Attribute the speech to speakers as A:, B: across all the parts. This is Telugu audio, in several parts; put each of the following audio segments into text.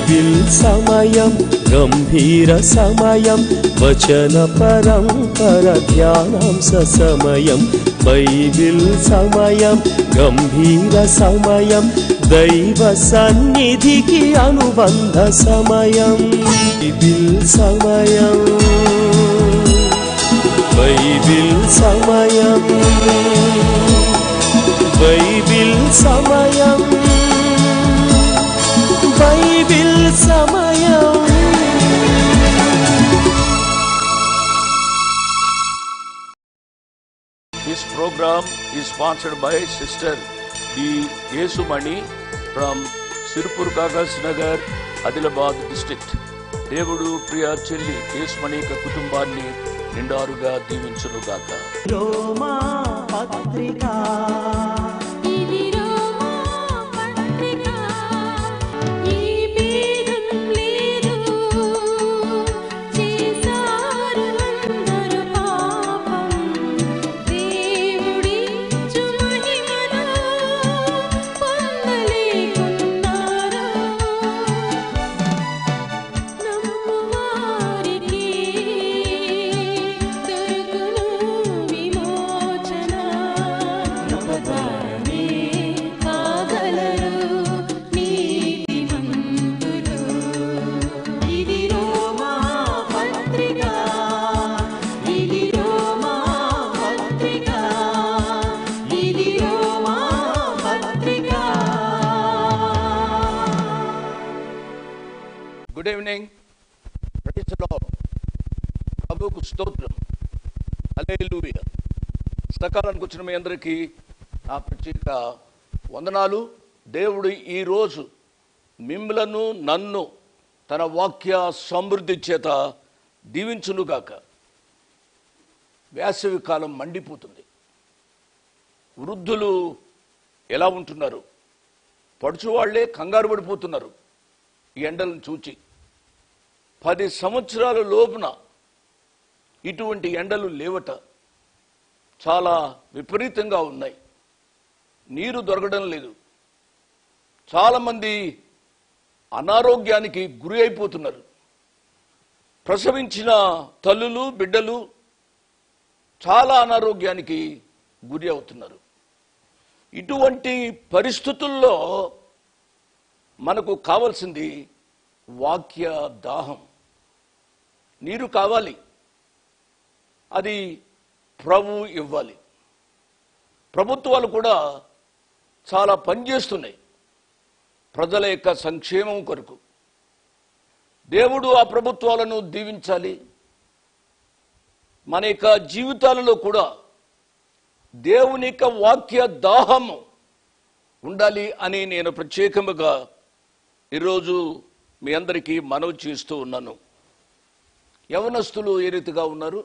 A: బైబిల్ సమయం గంభీర సమయం వచన పరంపర ధ్యానాంశ సమయం బైబిల్ సమయం గంభీర సమయం దైవ సన్నిధికి అనుబంధ సమయం బైబిల్ సమయం బైబిల్ సమయం బైబిల్ సమయం బైబిల్ సమయం
B: This program is sponsored by Sister D. Yesumani from Sirpur Kagas Nagar, Adilabad district. దేవుడు ప్రియ చెల్లి యేసుమణి యొక్క కుటుంబాన్ని నిండారుగా దీవించునుగాక
C: రోమా పత్రిక
D: ఇది రోమా పత్రిక ఈ భేదం లేదు చేశారు అందరు పాపం దేవుడిచ్చు మహిమను పొందలేకున్నారు నమ్మువారికి దొరుకును విమోచన నమ్మదారనే కాగలరు నీతిమంతులు ఇది రోమా పత్రిక ఇది రోమా పత్రిక ఇది రోమా పత్రిక
B: గుడ్ ఈవినింగ్ ప్రైజ్ లార్డ్ ప్రభువుకు స్తోత్రం హల్లెలూయా సకాలానికి వచ్చిన మీ అందరికీ నా ప్రత్యేక వందనాలు దేవుడు ఈరోజు మిమ్మలను నన్ను తన వాక్య సమృద్ధి చేత దీవించునుగాక వేసవి కాలం మండిపోతుంది వృద్ధులు ఎలా ఉంటున్నారు పడుచువాళ్లే కంగారు పడిపోతున్నారు ఈ ఎండలను చూచి పది సంవత్సరాల లోపున ఇటువంటి ఎండలు లేవట చాలా విపరీతంగా ఉన్నాయి నీరు దొరకడం లేదు చాలామంది అనారోగ్యానికి గురి అయిపోతున్నారు ప్రసవించిన తల్లులు బిడ్డలు చాలా అనారోగ్యానికి గురి అవుతున్నారు ఇటువంటి పరిస్థితుల్లో మనకు కావాల్సింది వాక్య దాహం నీరు కావాలి అది ప్రభు ఇవ్వాలి ప్రభుత్వాలు కూడా చాలా పనిచేస్తున్నాయి ప్రజల యొక్క సంక్షేమం కొరకు దేవుడు ఆ ప్రభుత్వాలను దీవించాలి మన యొక్క జీవితాలలో కూడా దేవుని యొక్క వాక్య దాహము ఉండాలి అని నేను ప్రత్యేకముగా ఈరోజు మీ అందరికీ మనవి చేస్తూ ఉన్నాను యవనస్తులు ఏ రీతిగా ఉన్నారు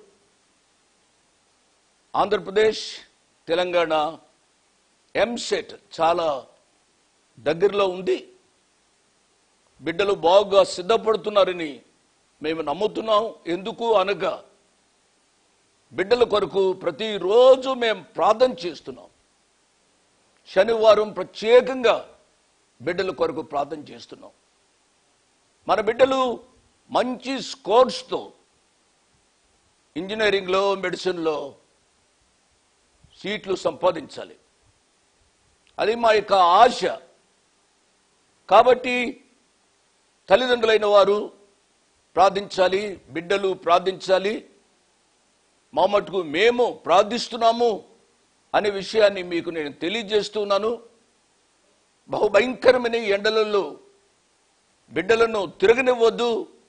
B: ఆంధ్రప్రదేశ్ తెలంగాణ ఎంసెట్ చాలా దగ్గరలో ఉంది బిడ్డలు బాగా సిద్ధపడుతున్నారని మేము నమ్ముతున్నాం ఎందుకు అనగా బిడ్డల కొరకు ప్రతిరోజు మేము ప్రార్థన చేస్తున్నాం శనివారం ప్రత్యేకంగా బిడ్డల కొరకు ప్రార్థన చేస్తున్నాం మన బిడ్డలు మంచి స్కోర్స్తో ఇంజనీరింగ్లో మెడిసిన్లో సీట్లు సంపాదించాలి అది మా యొక్క ఆశ కాబట్టి తల్లిదండ్రులైన వారు ప్రార్థించాలి బిడ్డలు ప్రార్థించాలి మా మటుకు మేము ప్రార్థిస్తున్నాము అనే విషయాన్ని మీకు నేను తెలియజేస్తున్నాను బహుభయంకరమైన ఈ ఎండలలో బిడ్డలను తిరగనివ్వద్దు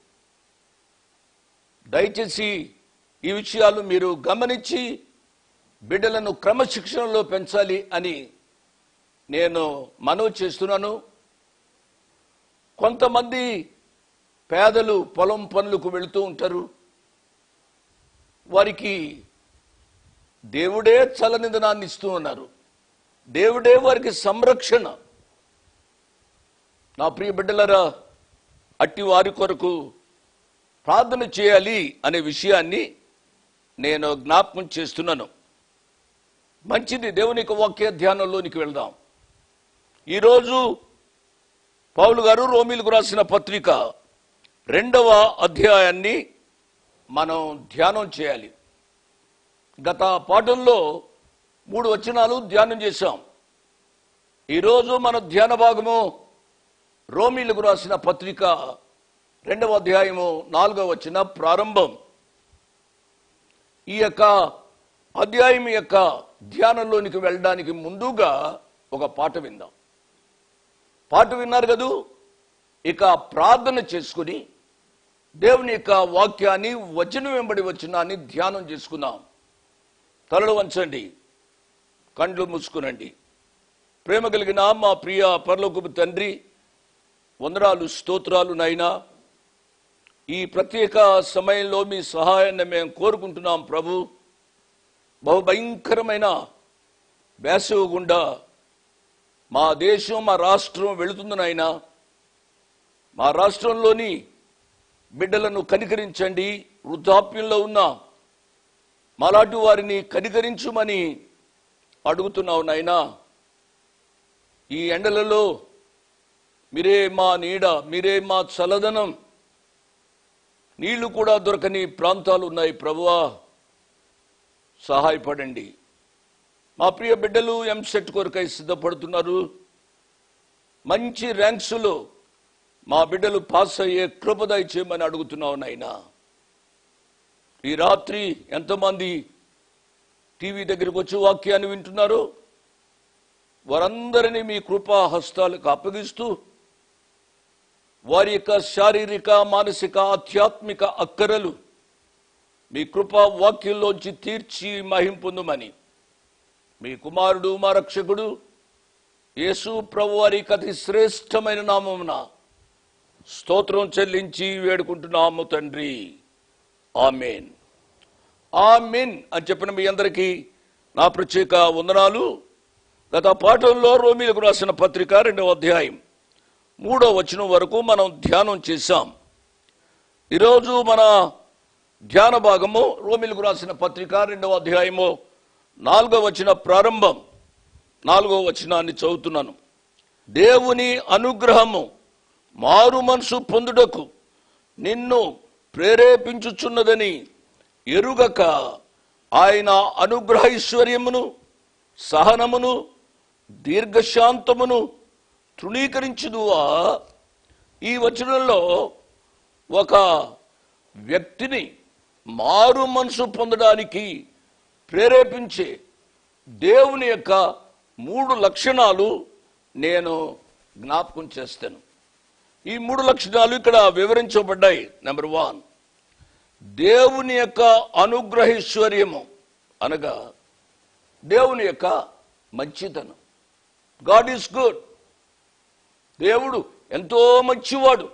B: దయచేసి ఈ విషయాలు మీరు గమనించి బిడ్డలను క్రమశిక్షణలో పెంచాలి అని నేను మనవి చేస్తున్నాను కొంతమంది పేదలు పొలం పనులకు వెళుతూ ఉంటారు వారికి దేవుడే చలనిధనాన్ని ఇస్తూ ఉన్నారు దేవుడే వారికి సంరక్షణ నా ప్రియ బిడ్డలరా అట్టి వారి కొరకు ప్రార్థన చేయాలి అనే విషయాన్ని నేను జ్ఞాపకం చేస్తున్నాను మంచిది దేవుని యొక్క వాక్య ధ్యానంలోనికి వెళ్దాం ఈరోజు పౌలు గారు రోమిలకు రాసిన పత్రిక రెండవ అధ్యాయాన్ని మనం ధ్యానం చేయాలి గత పాఠంలో మూడు వచనాలు ధ్యానం చేశాం ఈరోజు మన ధ్యాన భాగము రోమిలకు రాసిన పత్రిక రెండవ అధ్యాయము నాలుగవ వచ్చిన ప్రారంభం ఈ యొక్క అధ్యాయం యొక్క ధ్యానంలోనికి వెళ్ళడానికి ముందుగా ఒక పాట విందాం పాట విన్నారు కదూ ఇక ప్రార్థన చేసుకుని దేవుని యొక్క వాక్యాన్ని వచనం వెంబడి వచనాన్ని ధ్యానం చేసుకుందాం తలలు వంచండి కండ్లు మూసుకునండి ప్రేమ కలిగిన మా ప్రియ పరలోకపు తండ్రి వందనాలు స్తోత్రాలు నైనా ఈ ప్రత్యేక సమయంలో మీ సహాయాన్ని మేము కోరుకుంటున్నాం ప్రభు బహు భయంకరమైన వేసవి గుండా మా దేశం మా రాష్ట్రం వెళుతుందనైనా మా రాష్ట్రంలోని బిడ్డలను కనికరించండి వృద్ధాప్యంలో ఉన్న మాలాంటి వారిని కనికరించుమని అడుగుతున్నావు నాయనా ఈ ఎండలలో మీరే మా నీడ మీరే మా చల్లదనం నీళ్లు కూడా దొరకని ప్రాంతాలు ఉన్నాయి ప్రభువా సహాయపడండి మా ప్రియ బిడ్డలు ఎంసెట్ కొరకై సిద్ధపడుతున్నారు మంచి ర్యాంక్స్లో మా బిడ్డలు పాస్ అయ్యే కృపదయ చేయమని అడుగుతున్నావు నాయనా ఈ రాత్రి ఎంతమంది టీవీ దగ్గరికి వచ్చి వాక్యాన్ని వింటున్నారు వారందరినీ మీ కృపా హస్తాలకు అప్పగిస్తూ వారి యొక్క శారీరక మానసిక ఆధ్యాత్మిక అక్కరలు మీ కృపా వాక్యంలోంచి తీర్చి మహిం పొందుమని మీ కుమారుడు మా రక్షకుడు యేసు ప్రభు వారి అతి శ్రేష్టమైన నామమున స్తోత్రం చెల్లించి వేడుకుంటున్నాము తండ్రి ఆమెన్ ఆమెన్ అని చెప్పిన మీ అందరికీ నా ప్రత్యేక వందనాలు గత పాఠంలో రోమిలకు రాసిన పత్రిక రెండవ అధ్యాయం మూడో వచనం వరకు మనం ధ్యానం చేశాం ఈరోజు మన ధ్యాన భాగము రోమిలకు రాసిన పత్రిక రెండవ అధ్యాయము నాలుగో వచన ప్రారంభం నాలుగో వచనాన్ని చదువుతున్నాను దేవుని అనుగ్రహము మారు మనసు పొందుటకు నిన్ను ప్రేరేపించుచున్నదని ఎరుగక ఆయన అనుగ్రహైశ్వర్యమును సహనమును దీర్ఘశాంతమును తృణీకరించుదువా ఈ వచనంలో ఒక వ్యక్తిని మారు మనసు పొందడానికి ప్రేరేపించే దేవుని యొక్క మూడు లక్షణాలు నేను జ్ఞాపకం చేస్తాను ఈ మూడు లక్షణాలు ఇక్కడ వివరించబడ్డాయి నెంబర్ వన్ దేవుని యొక్క అనుగ్రహైశ్వర్యము అనగా దేవుని యొక్క మంచితనం గాడ్ ఈస్ గుడ్ దేవుడు ఎంతో మంచివాడు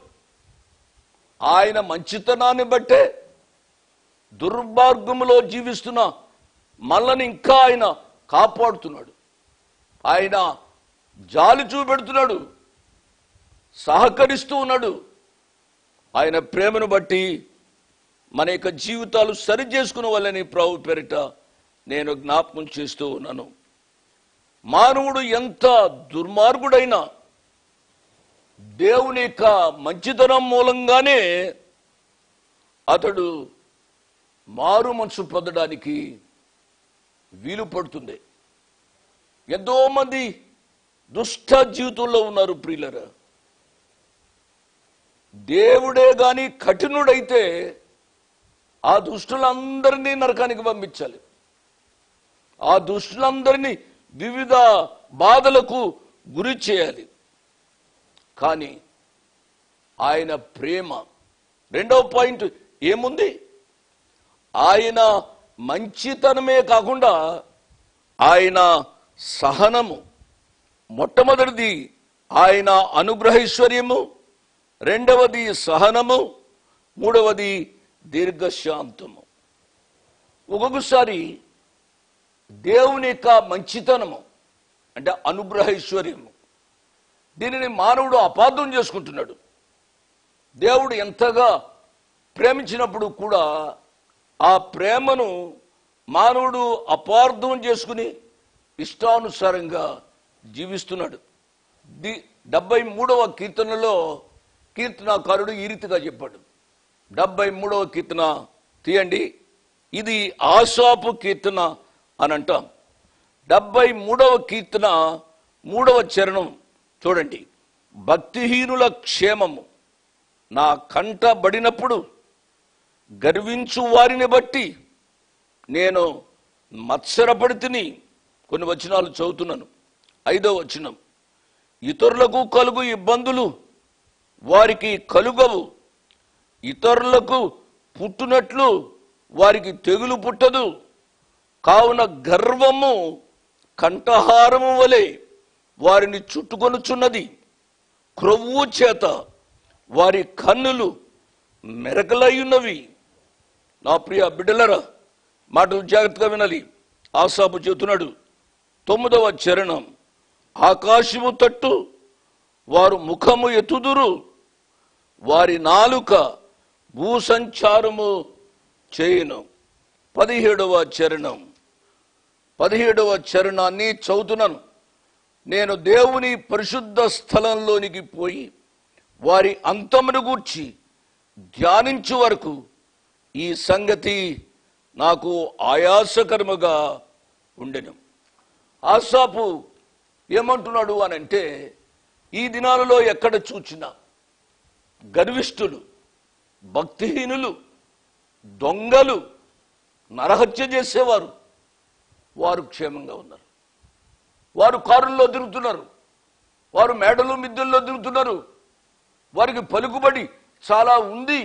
B: ఆయన మంచితనాన్ని బట్టే దుర్మార్గములో జీవిస్తున్న మనల్ని ఇంకా ఆయన కాపాడుతున్నాడు ఆయన జాలి చూపెడుతున్నాడు సహకరిస్తూ ఉన్నాడు ఆయన ప్రేమను బట్టి మన యొక్క జీవితాలు సరి చేసుకునే వాళ్ళని ప్రభు పేరిట నేను జ్ఞాపకం చేస్తూ ఉన్నాను మానవుడు ఎంత దుర్మార్గుడైనా దేవుని యొక్క మంచితనం మూలంగానే అతడు మారు మనసు పొందడానికి వీలు పడుతుంది ఎంతో మంది దుష్ట జీవితంలో ఉన్నారు ప్రియులరా దేవుడే గాని కఠినుడైతే ఆ దుష్టులందరినీ నరకానికి పంపించాలి ఆ దుష్టులందరినీ వివిధ బాధలకు గురి చేయాలి కానీ ఆయన ప్రేమ రెండవ పాయింట్ ఏముంది ఆయన మంచితనమే కాకుండా ఆయన సహనము మొట్టమొదటిది ఆయన అనుగ్రహైశ్వర్యము రెండవది సహనము మూడవది దీర్ఘశాంతము ఒక్కొక్కసారి దేవుని యొక్క మంచితనము అంటే అనుగ్రహైశ్వర్యము దీనిని మానవుడు అపార్థం చేసుకుంటున్నాడు దేవుడు ఎంతగా ప్రేమించినప్పుడు కూడా ఆ ప్రేమను మానవుడు అపార్థం చేసుకుని ఇష్టానుసారంగా జీవిస్తున్నాడు ది డెబ్బై మూడవ కీర్తనలో కీర్తనాకారుడు ఈ రీతిగా చెప్పాడు డెబ్బై మూడవ కీర్తన తీయండి ఇది ఆశాపు కీర్తన అని అంటాం డెబ్బై మూడవ కీర్తన మూడవ చరణం చూడండి భక్తిహీనుల క్షేమము నా కంట బడినప్పుడు గర్వించు వారిని బట్టి నేను మత్సరపడితిని కొన్ని వచనాలు చదువుతున్నాను ఐదో వచనం ఇతరులకు కలుగు ఇబ్బందులు వారికి కలుగవు ఇతరులకు పుట్టునట్లు వారికి తెగులు పుట్టదు కావున గర్వము కంఠహారము వలె వారిని చుట్టుకొనుచున్నది క్రొవ్వు చేత వారి కన్నులు మెరకలయ్యున్నవి నా ప్రియ బిడ్డలరా మాటలు జాగ్రత్తగా వినాలి ఆసాపు చెబుతున్నాడు తొమ్మిదవ చరణం ఆకాశము తట్టు వారు ముఖము ఎత్తుదురు వారి నాలుక భూసంచారము చేయును పదిహేడవ చరణం పదిహేడవ చరణాన్ని చదువుతున్నాను నేను దేవుని పరిశుద్ధ స్థలంలోనికి పోయి వారి అంతమును గూర్చి ధ్యానించు వరకు ఈ సంగతి నాకు ఆయాసకరముగా ఉండెను ఆసాపు ఏమంటున్నాడు అని అంటే ఈ దినాలలో ఎక్కడ చూచినా గర్విష్ఠులు భక్తిహీనులు దొంగలు నరహత్య చేసేవారు వారు క్షేమంగా ఉన్నారు వారు కారుల్లో తిరుగుతున్నారు వారు మేడలు మిద్దెల్లో తిరుగుతున్నారు వారికి పలుకుబడి చాలా ఉంది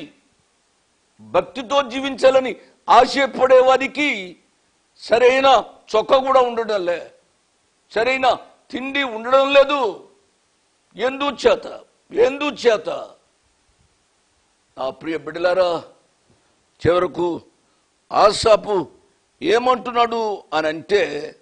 B: భక్తితో జీవించాలని ఆశపడే వారికి సరైన చొక్క కూడా ఉండడం లే సరైన తిండి ఉండడం లేదు ఎందు చేత ఎందు చేత నా ప్రియ బిడ్డలారా చివరకు ఆసాపు ఏమంటున్నాడు అని అంటే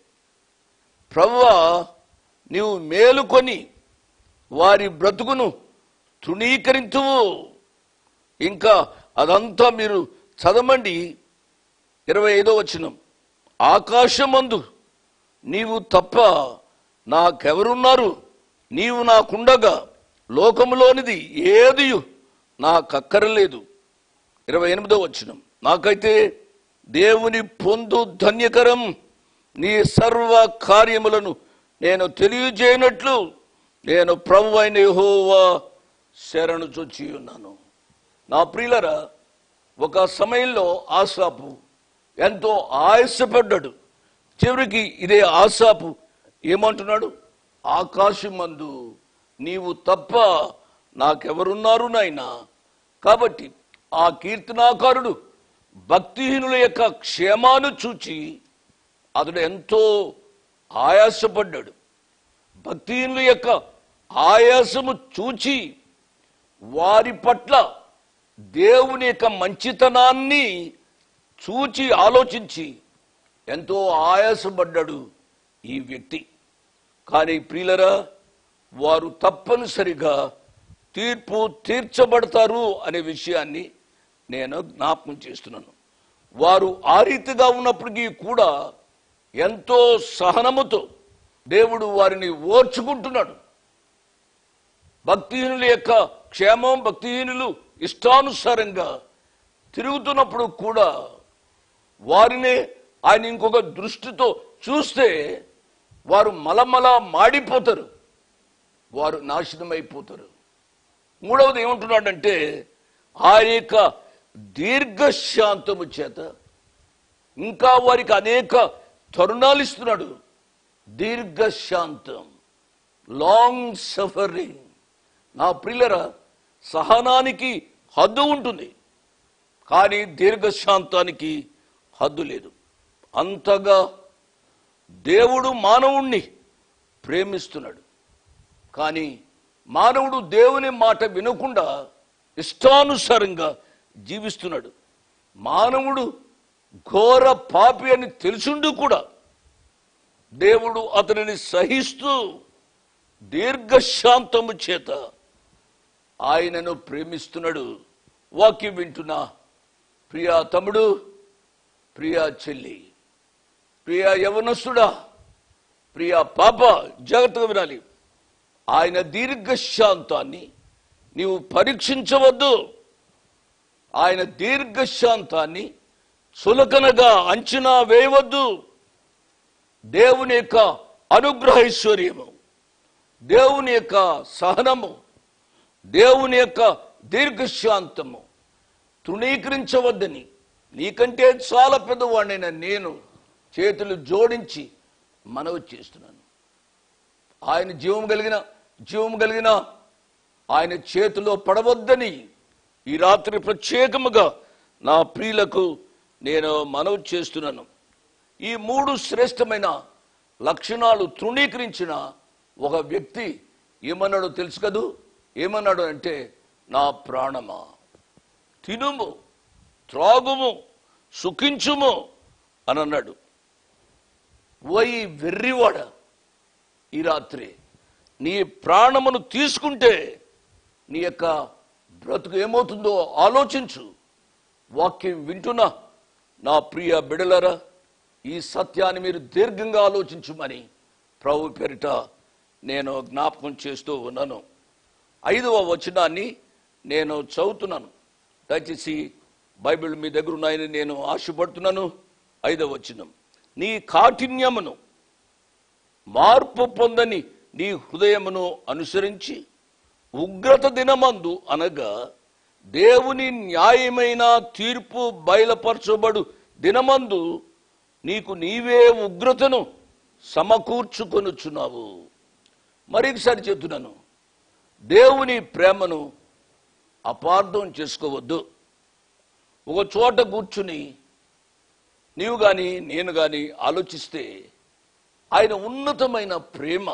B: ప్రభువా నీవు మేలుకొని వారి బ్రతుకును తృణీకరించువు ఇంకా అదంతా మీరు చదవండి ఇరవై ఐదో వచనం ఆకాశమందు నీవు తప్ప నాకెవరున్నారు నీవు నాకుండగా లోకములోనిది ఏది నాకక్కరలేదు ఇరవై ఎనిమిదో వచనం నాకైతే దేవుని పొందు ధన్యకరం నీ సర్వ కార్యములను నేను తెలియజేయనట్లు నేను ప్రభు అయిన యెహోవా శరణు చొచ్చి ఉన్నాను నా ప్రియులరా ఒక సమయంలో ఆసాపు ఎంతో ఆయాసపడ్డాడు చివరికి ఇదే ఆసాపు ఏమంటున్నాడు ఆకాశమందు నీవు తప్ప నాకెవరున్నారు నాయనా కాబట్టి ఆ కీర్తనాకారుడు భక్తిహీనుల యొక్క క్షేమాను చూచి అతడు ఎంతో ఆయాసపడ్డాడు భక్తిహీనుల యొక్క ఆయాసము చూచి వారి పట్ల దేవుని యొక్క మంచితనాన్ని చూచి ఆలోచించి ఎంతో ఆయాసపడ్డాడు ఈ వ్యక్తి కానీ ప్రియులరా వారు తప్పనిసరిగా తీర్పు తీర్చబడతారు అనే విషయాన్ని నేను జ్ఞాపకం చేస్తున్నాను వారు ఆ రీతిగా ఉన్నప్పటికీ కూడా ఎంతో సహనముతో దేవుడు వారిని ఓర్చుకుంటున్నాడు భక్తిహీనుల యొక్క క్షేమం భక్తిహీనులు ఇష్టానుసారంగా తిరుగుతున్నప్పుడు కూడా వారినే ఆయన ఇంకొక దృష్టితో చూస్తే వారు మలమల మాడిపోతారు వారు నాశనం అయిపోతారు మూడవది ఏమంటున్నాడంటే ఆ యొక్క దీర్ఘశాంతము చేత ఇంకా వారికి అనేక తరుణాలు ఇస్తున్నాడు దీర్ఘశాంతం లాంగ్ సఫరింగ్ నా ప్రియులర సహనానికి హద్దు ఉంటుంది కానీ దీర్ఘశాంతానికి హద్దు లేదు అంతగా దేవుడు మానవుణ్ణి ప్రేమిస్తున్నాడు కానీ మానవుడు దేవుని మాట వినకుండా ఇష్టానుసారంగా జీవిస్తున్నాడు మానవుడు ఘోర పాపి అని తెలుసుండు కూడా దేవుడు అతనిని సహిస్తూ దీర్ఘశాంతము చేత ఆయనను ప్రేమిస్తున్నాడు వాక్యం వింటున్నా ప్రియా తమ్ముడు ప్రియా చెల్లి ప్రియా యవనస్తుడా ప్రియా పాప జాగ్రత్తగా వినాలి ఆయన దీర్ఘశాంతాన్ని నీవు పరీక్షించవద్దు ఆయన దీర్ఘశాంతాన్ని చులకనగా అంచనా వేయవద్దు దేవుని యొక్క అనుగ్రహైశ్వర్యము దేవుని యొక్క సహనము దేవుని యొక్క దీర్ఘశాంతము తృణీకరించవద్దని నీకంటే చాలా పెద్దవాడినైన నేను చేతులు జోడించి మనవి చేస్తున్నాను ఆయన జీవం కలిగిన జీవం కలిగిన ఆయన చేతిలో పడవద్దని ఈ రాత్రి ప్రత్యేకముగా నా ప్రియులకు నేను మనవి చేస్తున్నాను ఈ మూడు శ్రేష్టమైన లక్షణాలు తృణీకరించిన ఒక వ్యక్తి ఏమన్నాడో తెలుసు కదూ ఏమన్నాడు అంటే నా ప్రాణమా తినుము త్రాగుము సుఖించుము అని అన్నాడు వై వెర్రివాడ ఈ రాత్రి నీ ప్రాణమును తీసుకుంటే నీ యొక్క బ్రతుకు ఏమవుతుందో ఆలోచించు వాక్యం వింటున్నా నా ప్రియ బిడలరా ఈ సత్యాన్ని మీరు దీర్ఘంగా ఆలోచించుమని ప్రభు పేరిట నేను జ్ఞాపకం చేస్తూ ఉన్నాను ఐదవ వచనాన్ని నేను చదువుతున్నాను దయచేసి బైబిల్ మీ దగ్గర ఉన్నాయని నేను ఆశపడుతున్నాను ఐదవ వచనం నీ కాఠిన్యమును మార్పు పొందని నీ హృదయమును అనుసరించి ఉగ్రత దినమందు అనగా దేవుని న్యాయమైన తీర్పు బయలుపరచబడు దినమందు నీకు నీవే ఉగ్రతను సమకూర్చుకొనుచున్నావు మరొకసారి చెప్తున్నాను దేవుని ప్రేమను అపార్థం చేసుకోవద్దు ఒక చోట కూర్చుని నీవు కానీ నేను కానీ ఆలోచిస్తే ఆయన ఉన్నతమైన ప్రేమ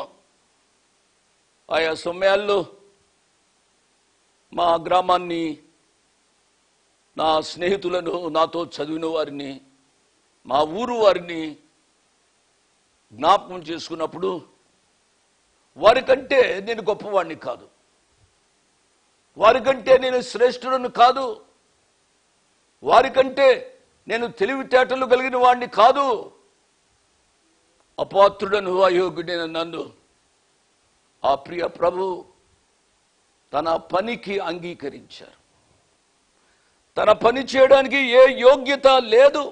B: ఆయా సమయాల్లో మా గ్రామాన్ని నా స్నేహితులను నాతో చదివిన వారిని మా ఊరు వారిని జ్ఞాపకం చేసుకున్నప్పుడు వారికంటే నేను గొప్పవాడిని కాదు వారికంటే నేను శ్రేష్ఠుడను కాదు వారికంటే నేను తెలివితేటలు కలిగిన వాడిని కాదు అపాత్రుడను అయోగ్యుడైన నన్ను ఆ ప్రియ ప్రభు తన పనికి అంగీకరించారు తన పని చేయడానికి ఏ యోగ్యత లేదు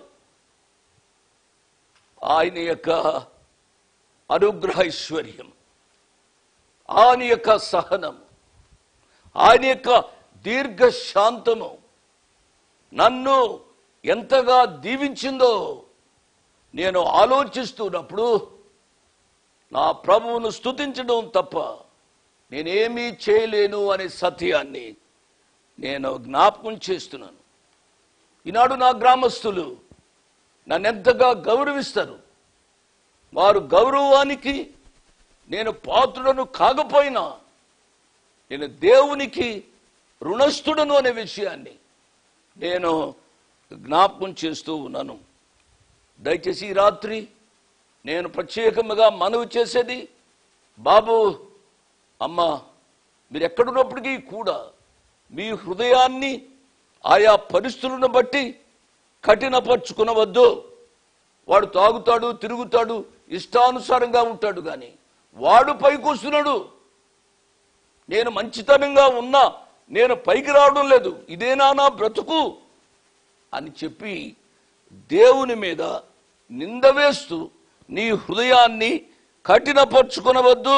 B: ఆయన యొక్క అనుగ్రహైశ్వర్యం ఆయన యొక్క సహనం ఆయన యొక్క దీర్ఘశాంతము నన్ను ఎంతగా దీవించిందో నేను ఆలోచిస్తున్నప్పుడు నా ప్రభువును స్తుతించడం తప్ప నేనేమీ చేయలేను అనే సత్యాన్ని నేను జ్ఞాపకం చేస్తున్నాను ఈనాడు నా గ్రామస్తులు నన్ను ఎంతగా గౌరవిస్తారు వారు గౌరవానికి నేను పాత్రుడను కాకపోయినా నేను దేవునికి రుణస్థుడను అనే విషయాన్ని నేను జ్ఞాపకం చేస్తూ ఉన్నాను దయచేసి ఈ రాత్రి నేను ప్రత్యేకముగా మనవి చేసేది బాబు అమ్మ మీరు ఎక్కడున్నప్పటికీ కూడా మీ హృదయాన్ని ఆయా పరిస్థితులను బట్టి కఠినపరుచుకునవద్దు వాడు తాగుతాడు తిరుగుతాడు ఇష్టానుసారంగా ఉంటాడు కానీ వాడు పైకి వస్తున్నాడు నేను మంచితనంగా ఉన్నా నేను పైకి రావడం లేదు ఇదేనా నా బ్రతుకు అని చెప్పి దేవుని మీద నింద వేస్తూ నీ హృదయాన్ని కఠినపరుచుకునవద్దు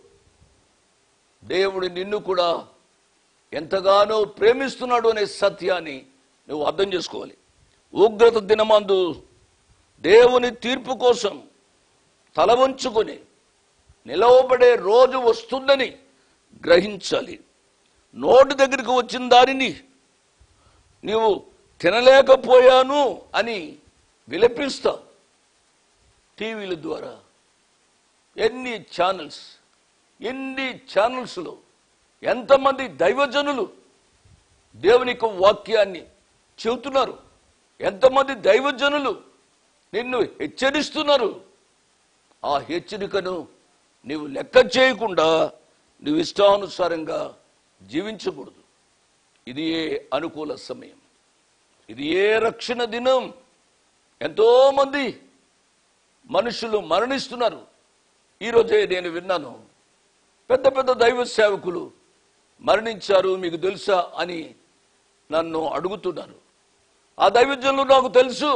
B: దేవుడు నిన్ను కూడా ఎంతగానో ప్రేమిస్తున్నాడు అనే సత్యాన్ని నువ్వు అర్థం చేసుకోవాలి ఉగ్రత దినమందు దేవుని తీర్పు కోసం తల వంచుకొని నిలవబడే రోజు వస్తుందని గ్రహించాలి నోటి దగ్గరికి వచ్చిన దానిని నీవు తినలేకపోయాను అని విలపిస్తావు టీవీల ద్వారా ఎన్ని ఛానల్స్ ఎన్ని ఛానల్స్లో ఎంతమంది దైవజనులు దేవుని యొక్క వాక్యాన్ని చెబుతున్నారు ఎంతమంది దైవజనులు నిన్ను హెచ్చరిస్తున్నారు ఆ హెచ్చరికను నీవు లెక్క చేయకుండా నువ్వు ఇష్టానుసారంగా జీవించకూడదు ఇది ఏ అనుకూల సమయం ఇది ఏ రక్షణ దినం ఎంతో మంది మనుషులు మరణిస్తున్నారు ఈరోజే నేను విన్నాను పెద్ద పెద్ద దైవ సేవకులు మరణించారు మీకు తెలుసా అని నన్ను అడుగుతున్నారు ఆ దైవజనులు నాకు తెలుసు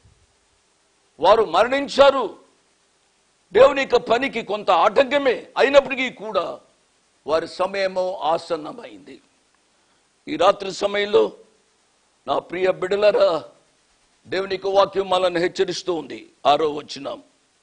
B: వారు మరణించారు దేవుని యొక్క పనికి కొంత ఆటంకమే అయినప్పటికీ కూడా వారి సమయము ఆసన్నమైంది ఈ రాత్రి సమయంలో నా ప్రియ బిడలరా దేవుని యొక్క వాక్యం మనల్ని హెచ్చరిస్తూ ఉంది ఆరో వచ్చినాం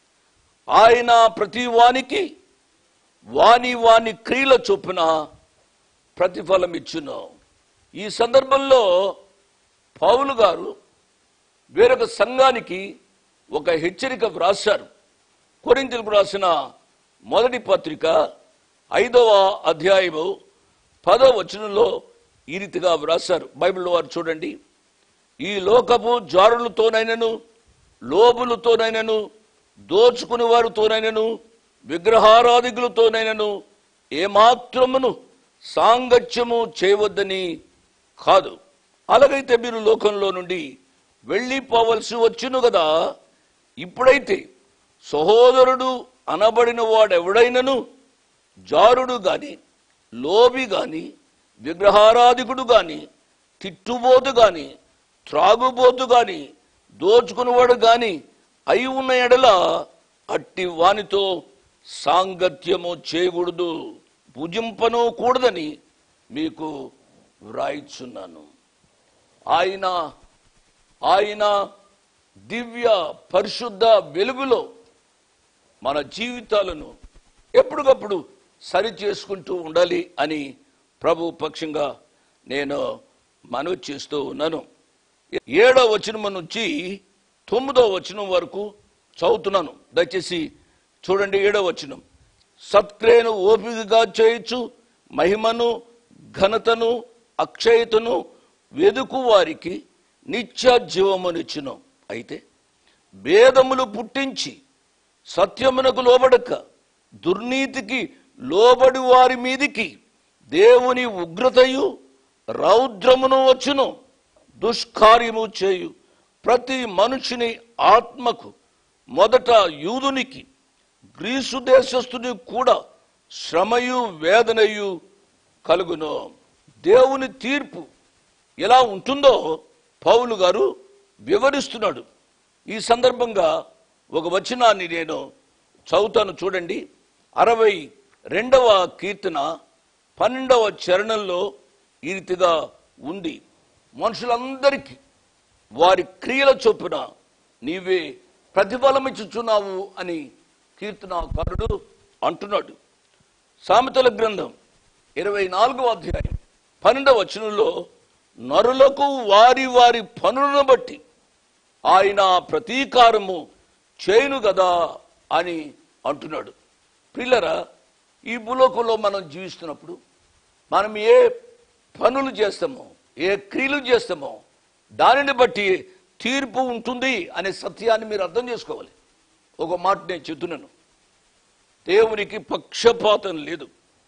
B: ఆయన ప్రతి వానికి వాని వాని క్రియల చొప్పున ప్రతిఫలం ఇచ్చును ఈ సందర్భంలో పౌలు గారు వేరొక సంఘానికి ఒక హెచ్చరిక వ్రాశారు కొరింతలకు రాసిన మొదటి పత్రిక ఐదవ అధ్యాయము పదవ వచనంలో ఈ రీతిగా వ్రాశారు బైబిల్లో వారు చూడండి ఈ లోకపు జారులతోనైనను లోబులతోనైనను దోచుకుని వారితోనైనను విగ్రహారాధికులతోనైనను ఏమాత్రమును సాంగత్యము చేయవద్దని కాదు అలాగైతే మీరు లోకంలో నుండి వెళ్ళిపోవలసి వచ్చును కదా ఇప్పుడైతే సహోదరుడు అనబడిన వాడెవడైనను జారుడు గాని లోబి గాని విగ్రహారాధికుడు గాని తిట్టుబోతు గాని త్రాగుబోతు గాని దోచుకునేవాడు గాని అయి ఉన్న ఎడల అట్టి వానితో సాంగత్యము చేయకూడదు భుజింపను కూడదని మీకు వ్రాయిచున్నాను ఆయన ఆయన దివ్య పరిశుద్ధ వెలుగులో మన జీవితాలను ఎప్పటికప్పుడు సరి చేసుకుంటూ ఉండాలి అని ప్రభు పక్షంగా నేను మనవి చేస్తూ ఉన్నాను ఏడో వచనం నుంచి తొమ్మిదో వచనం వరకు చదువుతున్నాను దయచేసి చూడండి ఏడో వచనం సత్క్రియను ఓపికగా చేయొచ్చు మహిమను ఘనతను అక్షయతను వెదుకు వారికి నిత్య జీవమునిచ్చును అయితే భేదములు పుట్టించి సత్యమునకు లోబడక దుర్నీతికి లోబడి వారి మీదికి దేవుని ఉగ్రతయు రౌద్రమును వచ్చును దుష్కార్యము చేయు ప్రతి మనుషుని ఆత్మకు మొదట యూదునికి గ్రీసు దేశస్థుని కూడా శ్రమయు వేదనయు కలుగును దేవుని తీర్పు ఎలా ఉంటుందో పౌలు గారు వివరిస్తున్నాడు ఈ సందర్భంగా ఒక వచనాన్ని నేను చదువుతాను చూడండి అరవై రెండవ కీర్తన పన్నెండవ చరణంలో ఈ రీతిగా ఉంది మనుషులందరికీ వారి క్రియల చొప్పున నీవే ప్రతిఫలమిచ్చుచున్నావు అని కీర్తనాకారుడు అంటున్నాడు సామెతల గ్రంథం ఇరవై నాలుగవ అధ్యాయం పన్నెండవ వచనంలో నరులకు వారి వారి పనులను బట్టి ఆయన ప్రతీకారము చేయును కదా అని అంటున్నాడు పిల్లరా ఈ భూలోకంలో మనం జీవిస్తున్నప్పుడు మనం ఏ పనులు చేస్తామో ఏ క్రియలు చేస్తామో దానిని బట్టి తీర్పు ఉంటుంది అనే సత్యాన్ని మీరు అర్థం చేసుకోవాలి ఒక మాట నేను చెప్తున్నాను దేవునికి పక్షపాతం లేదు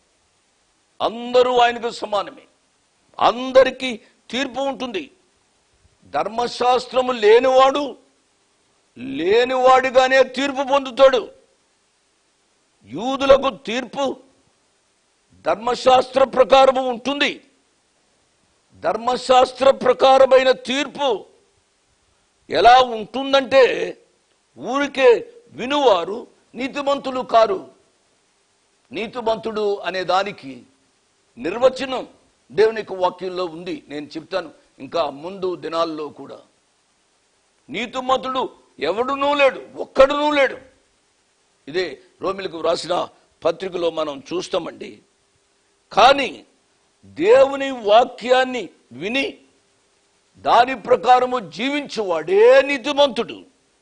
B: అందరూ ఆయనకు సమానమే అందరికీ తీర్పు ఉంటుంది ధర్మశాస్త్రము లేనివాడు లేనివాడిగానే తీర్పు పొందుతాడు యూదులకు తీర్పు ధర్మశాస్త్ర ప్రకారము ఉంటుంది ధర్మశాస్త్ర ప్రకారమైన తీర్పు ఎలా ఉంటుందంటే ఊరికే వినువారు నీతిమంతులు కారు నీతిమంతుడు అనే దానికి నిర్వచనం దేవుని యొక్క వాక్యంలో ఉంది నేను చెప్తాను ఇంకా ముందు దినాల్లో కూడా నీతిమంతుడు ఎవడునూ లేడు ఒక్కడునూ లేడు ఇదే రోమిలకు వ్రాసిన పత్రికలో మనం చూస్తామండి కానీ దేవుని వాక్యాన్ని విని దాని ప్రకారము జీవించువాడే నీతిమంతుడు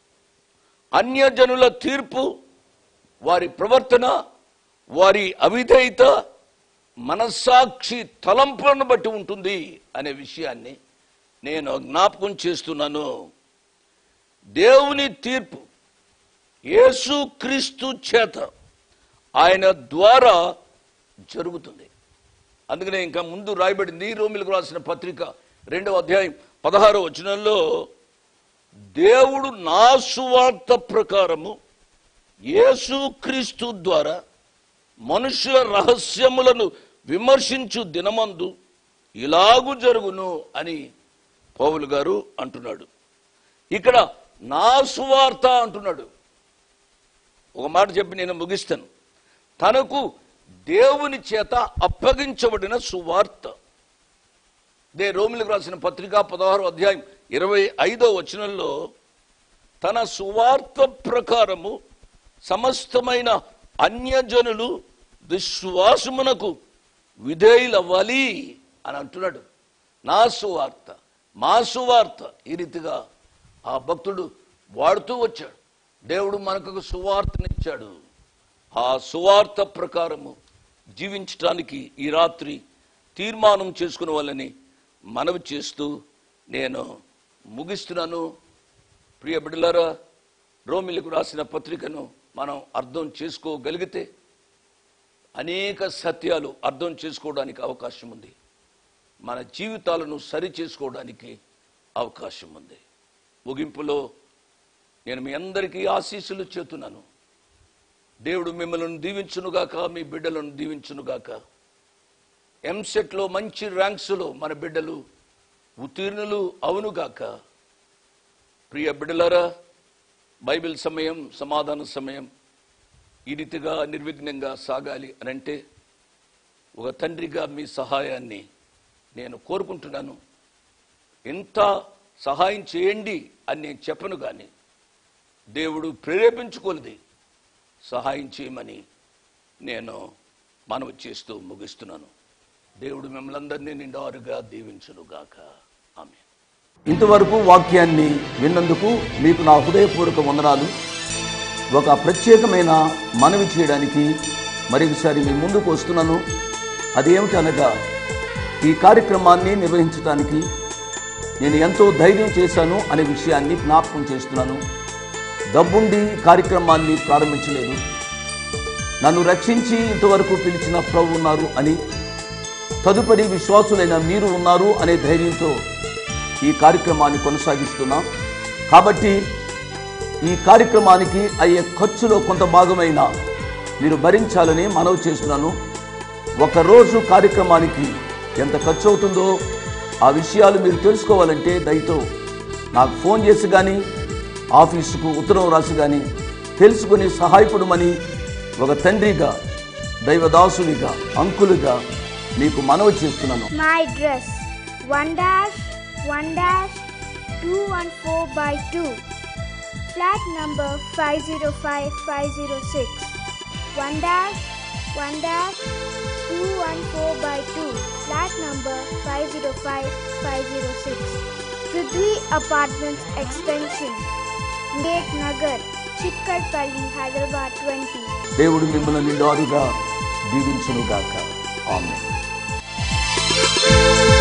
B: అన్యజనుల తీర్పు వారి ప్రవర్తన వారి అవిధేయత మనస్సాక్షి తలంపులను బట్టి ఉంటుంది అనే విషయాన్ని నేను జ్ఞాపకం చేస్తున్నాను దేవుని తీర్పు యేసుక్రీస్తు చేత ఆయన ద్వారా జరుగుతుంది అందుకనే ఇంకా ముందు రాయబడింది రోమిలకు రాసిన పత్రిక రెండవ అధ్యాయం పదహారో వచనంలో దేవుడు నా సువార్త ప్రకారము యేసుక్రీస్తు ద్వారా మనుషుల రహస్యములను విమర్శించు దినమందు ఇలాగు జరుగును అని పౌలు గారు అంటున్నాడు ఇక్కడ నా సువార్త అంటున్నాడు ఒక మాట చెప్పి నేను ముగిస్తాను తనకు దేవుని చేత అప్పగించబడిన సువార్త దే రోమిలకు రాసిన పత్రిక పదహారు అధ్యాయం ఇరవై ఐదో వచనంలో తన సువార్త ప్రకారము సమస్తమైన అన్యజనులు విశ్వాసమునకు విధేయులవ్వాలి అని అంటున్నాడు నా సువార్త మా సువార్త ఈ రీతిగా ఆ భక్తుడు వాడుతూ వచ్చాడు దేవుడు మనకు ఒక సువార్తనిచ్చాడు ఆ సువార్త ప్రకారము జీవించటానికి ఈ రాత్రి తీర్మానం చేసుకునే వాళ్ళని మనవి చేస్తూ నేను ముగిస్తున్నాను ప్రియ బిడ్డలారా రోమిలకు రాసిన పత్రికను మనం అర్థం చేసుకోగలిగితే అనేక సత్యాలు అర్థం చేసుకోవడానికి అవకాశం ఉంది మన జీవితాలను సరి చేసుకోవడానికి అవకాశం ఉంది ముగింపులో నేను మీ అందరికీ ఆశీస్సులు చేస్తున్నాను దేవుడు మిమ్మల్ని దీవించునుగాక మీ బిడ్డలను దీవించునుగాక ఎంసెట్లో మంచి ర్యాంక్స్లో మన బిడ్డలు ఉత్తీర్ణులు అవునుగాక ప్రియ బిడ్డలారా బైబిల్ సమయం సమాధాన సమయం ఈ రీతిగా నిర్విఘ్నంగా సాగాలి అని అంటే ఒక తండ్రిగా మీ సహాయాన్ని నేను కోరుకుంటున్నాను ఎంత సహాయం చేయండి అని నేను చెప్పను కానీ దేవుడు ప్రేరేపించుకోలేది సహాయం చేయమని నేను మనవి చేస్తూ ముగిస్తున్నాను దేవుడు మిమ్మల్ని అందరినీ నిండారుగా దీవించునుగాక ఆమె
E: ఇంతవరకు వాక్యాన్ని విన్నందుకు మీకు నా హృదయపూర్వక వందనాలు ఒక ప్రత్యేకమైన మనవి చేయడానికి మరొకసారి మీ ముందుకు వస్తున్నాను అదేమిటి అనగా ఈ కార్యక్రమాన్ని నిర్వహించడానికి నేను ఎంతో ధైర్యం చేశాను అనే విషయాన్ని జ్ఞాపకం చేస్తున్నాను డబ్బుండి ఈ కార్యక్రమాన్ని ప్రారంభించలేదు నన్ను రక్షించి ఇంతవరకు పిలిచిన ప్రభు ఉన్నారు అని తదుపరి విశ్వాసులైన మీరు ఉన్నారు అనే ధైర్యంతో ఈ కార్యక్రమాన్ని కొనసాగిస్తున్నాం కాబట్టి ఈ కార్యక్రమానికి అయ్యే ఖర్చులో కొంత భాగమైన మీరు భరించాలని మనవి చేస్తున్నాను ఒక రోజు కార్యక్రమానికి ఎంత ఖర్చు అవుతుందో ఆ విషయాలు మీరు తెలుసుకోవాలంటే దయతో నాకు ఫోన్ చేసి కానీ ఆఫీసుకు ఉత్తరం రాసి కానీ తెలుసుకుని సహాయపడమని ఒక తండ్రిగా దైవదాసునిగా అంకులుగా మీకు మనవి చేస్తున్నాను
F: My address 1 dash 1 dash 214 by 2 flat number 505506 1 dash 1 dash 214 by 2 flat number 505506 Prithvi Apartments Extension Gate Nagar Chikkarpalli Hyderabad 20
E: దేవుడు మిమ్మల్ని నిండారుగా దీవించునుగాక ఆమె
F: Thank